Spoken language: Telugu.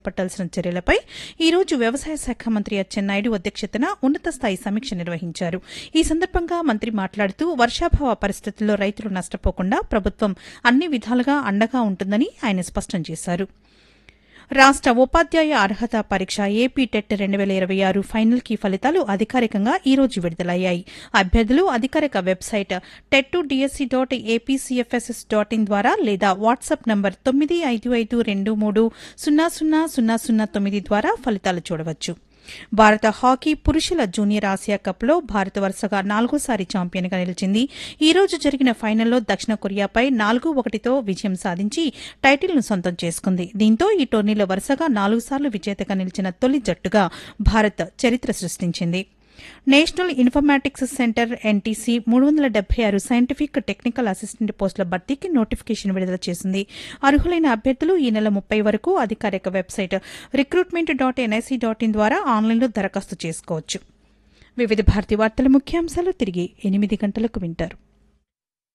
పట్టాల్సిన చర్యలపై ఈ రోజు వ్యవసాయ శాఖ మంత్రి అచ్చెన్నాయుడు అధ్యక్షతన ఉన్నత స్థాయి సమీక్ష నిర్వహించారు ఈ సందర్భంగా మంత్రి మాట్లాడుతూ వర్షాభావ పరిస్థితుల్లో రైతులు నష్టపోకుండా ప్రభుత్వం అన్ని విధాలుగా అండగా ఉంటుందని ఆయన స్పష్టం చేశారు రాష్ట ఉపాధ్యాయ అర్హత పరీక్ష ఏపీ టెట్ రెండు వేల ఇరవై ఆరు ఫైనల్ కీ ఫలితాలు అధికారికంగా ఈ రోజు విడుదలయ్యాయి అభ్యర్థులు అధికారిక website TET DSC dot APCFSS dot in ద్వారా లేదా వాట్సాప్ నంబర్ తొమ్మిది ఐదు ఐదు రెండు మూడు సున్నా సున్నా సున్నా సున్నా తొమ్మిది ద్వారా ఫలితాలు చూడవచ్చు భారత హాకీ పురుషుల జూనియర్ ఆసియా కప్లో భారత్ వరుసగా నాలుగోసారి ఛాంపియన్గా నిలిచింది ఈ రోజు జరిగిన ఫైనల్లో దక్షిణ కొరియాపై నాలుగు ఒకటితో విజయం సాధించి టైటిల్ను సొంతం చేసుకుంది దీంతో ఈ టోర్నీలో వరుసగా నాలుగు సార్లు విజేతగా నిలిచిన తొలి జట్టుగా భారత్ చరిత్ర సృష్టించింది నేషనల్ ఇన్ఫర్మాటిక్స్ సెంటర్ ఎన్టీసీ మూడు వందల డెబ్బై ఆరు సైంటిఫిక్ టెక్నికల్ అసిస్టెంట్ పోస్టుల భర్తీకి నోటిఫికేషన్ విడుదల చేసింది అర్హులైన అభ్యర్థులు ఈ నెల ముప్పై వరకు అధికారిక website recruitment dot NIC dot in ద్వారా ఆన్లైన్లో దరఖాస్తు చేసుకోవచ్చు వివిధ భారతి వార్తల ముఖ్యాంశాలు తిరిగి ఎనిమిది గంటలకు వింటారు